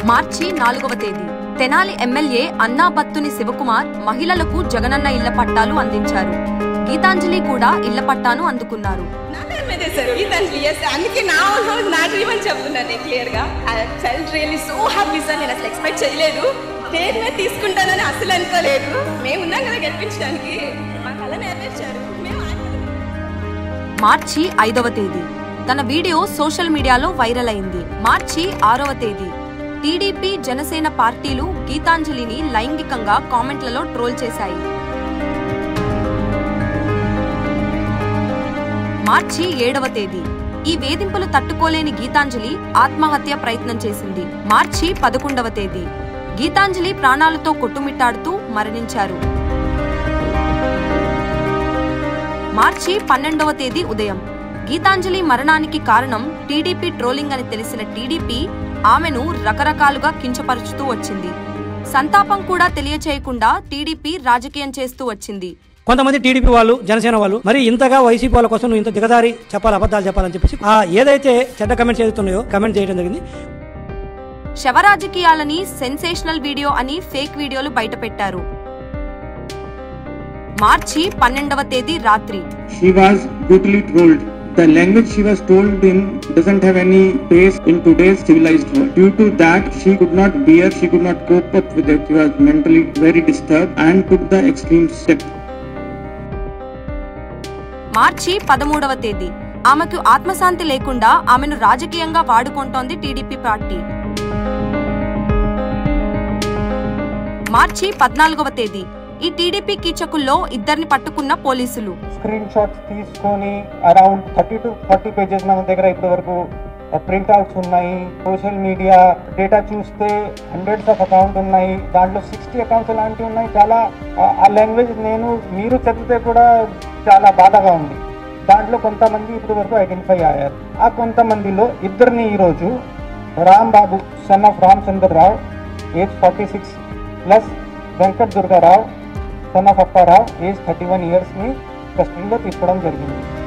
మార్చి నాలుగవ తేదీ తెనాలి ఎమ్మెల్యే అన్నా బత్తుని శివకుమార్ మహిళలకు జగనన్న ఇళ్ల పట్టాలు అందించారు గీతాంజలి కూడా ఇళ్ల పట్టాను అందుకున్నారు నా పేరు మీద సార్ గీతాంజలి ఎస్ అందుకే నా ఓన్ నా డ్రీమ్ అని చెప్తున్నాను నేను క్లియర్ గా I felt really so happy sir నేను అసలు ఎక్స్పెక్ట్ చేయలేదు పేరు మీద తీసుకుంటానని అసలు అనుకోలేదు మేము ఉన్నాం కదా గెలిపించడానికి మా కళ నెరవేర్చారు మేము ఆనందం మార్చి ఐదవ తేదీ తన వీడియో సోషల్ మీడియాలో వైరల్ అయింది మార్చి ఆరవ తేదీ టీడీపీ జనసేన పార్టీలు గీతాంజలిని లైంగికంగా కామెంట్లలో ట్రోల్ చేశాయి మార్చి ఏడవ తేదీ ఈ వేధింపులు తట్టుకోలేని గీతాంజలి ఆత్మహత్య ప్రయత్నం చేసింది మార్చి పదకొండవ తేదీ గీతాంజలి ప్రాణాలతో కొట్టుమిట్టాడుతూ మరణించారు మార్చి పన్నెండవ తేదీ ఉదయం గీతాంజలి మరణానికి కారణం టీడీపీ ట్రోలింగ్ అని తెలిసిన టీడీపీ ఆమెను రకరకాలుగా కించపరుచుతూ వచ్చింది సంతాపం కూడా తెలియచేయకుండా టీడీపీ రాజకీయం చేస్తూ వచ్చింది కొంతమంది టీడీపీ వాళ్ళు జనసేన వాళ్ళు మరి ఇంతగా వైసీపీ వాళ్ళ కోసం నువ్వు ఇంత దిగదారి చెప్పాలి అబద్ధాలు చెప్పాలని చెప్పేసి ఆ ఏదైతే చెడ్డ కమెంట్స్ ఏదైతున్నాయో కమెంట్ చేయడం జరిగింది శవరాజకీయాలని సెన్సేషనల్ వీడియో అని ఫేక్ వీడియోలు బయటపెట్టారు మార్చి పన్నెండవ తేదీ రాత్రి she was brutally trolled. The language she was told in doesn't have any place in today's civilized world. Due to that, she could not bear, she could not cope up with it. She was mentally very disturbed and took the extreme step. మార్చి పదమూడవ తేదీ ఆమెకు ఆత్మశాంతి లేకుండా ఆమెను రాజకీయంగా వాడుకుంటోంది TDP party మార్చి పద్నాలుగవ తేదీ ఈ టీడీపీ కీచకుల్లో ఇద్దరిని పట్టుకున్న పోలీసులు స్క్రీన్ షాట్స్ తీసుకొని around thirty to forty pages మన దగ్గర ఇప్పటి వరకు ప్రింట్ అవుట్స్ ఉన్నాయి సోషల్ మీడియా డేటా చూస్తే హండ్రెడ్స్ ఆఫ్ అకౌంట్ ఉన్నాయి దాంట్లో సిక్స్టీ అకౌంట్స్ లాంటివి ఉన్నాయి చాలా ఆ- ఆ లాంగ్వేజ్ నేను మీరు చదివితే కూడా చాలా బాధగా ఉంది దాంట్లో కొంతమంది ఇప్పటి వరకు ఐడెంటిఫై అయ్యారు ఆ కొంతమందిలో ఇద్దరిని ఈరోజు Ram Babu son of Ram Chandra Rao age forty six plus Venkat Durgarao son of Apparao age thirty one ఇయర్స్ని కస్టడీలో తీసుకోవడం జరిగింది